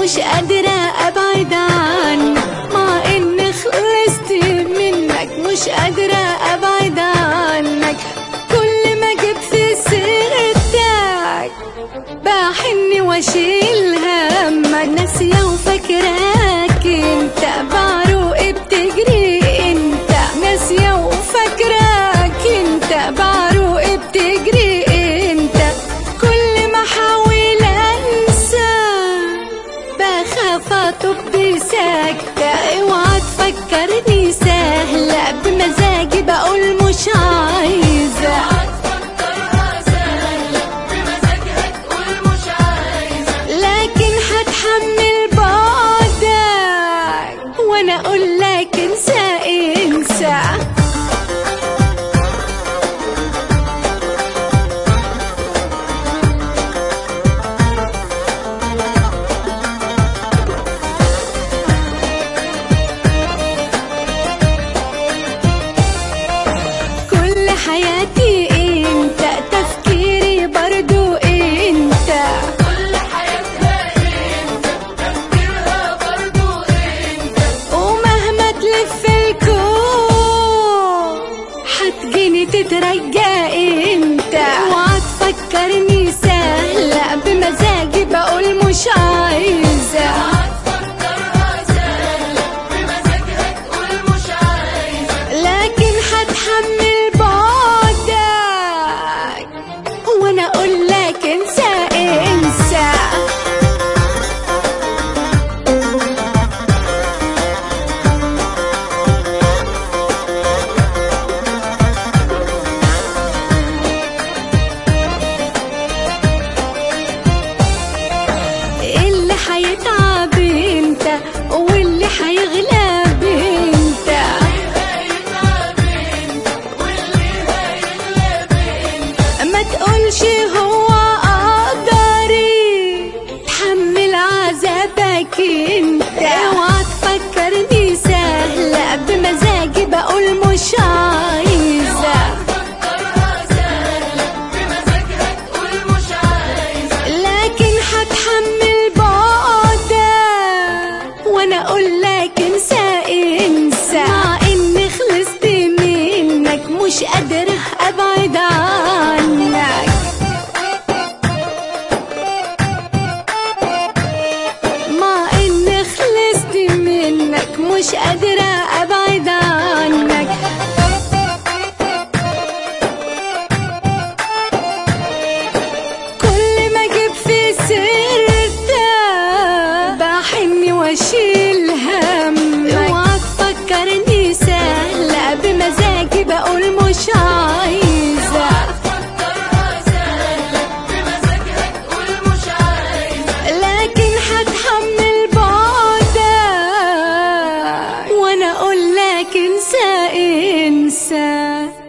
مش قادرة ابعد عنك مع اني خلصت منك مش قادرة ابعد عنك كل ما جيت في سيرتك بحن واشيل همك ناسية وفاكراك انت بعروق بتجري انت ناسية وفاكراك انت بعروق بتجري انت كل ما احاول انسى بخاف اطب ساكتة اوعى تفكرني سهلة بمزاجي بقول مش عايزة لكن هتحمل بعدك وانا اقول لك انسى انسى كل حياتي انت تفكيري برضو انت كل حياتها انت تفكيرها برضو انت ومهما تلف الكون حتجيني تترجى انت وهتفكرني سهلة بمزاجي بقول مش عايزة هتفكرها سهلة بمزاجها تقول مش عايزة لكن هتحمل بعدك وانا اقول لك انسى انسى اللي هيتعب انت واللي هيغلب انت هيتعب انت واللي هيغلب انت ما تقولش هو قدري تحمل عذابك انت اوعى تفكرني سهلة بمزاجي بقول مش عايزة هتفكرها سهلة بمزاجها تقول مش عايزة لكن هتحمل بعدك وانا اقول لك انسى انسى مع اني خلصت منك مش قادرة ابعد عنك مع اني خلصت منك مش قادرة ابعد عنك كل ما اجيب في سيرتك بحن واشيل همك اوعى تفكرني سهلة بمزاجي بقول مش عايزة هتفكرها سهلة بمزاجها تقول مش عايزة لكن هتحمل بعدك وانا اقول لك انسى انسى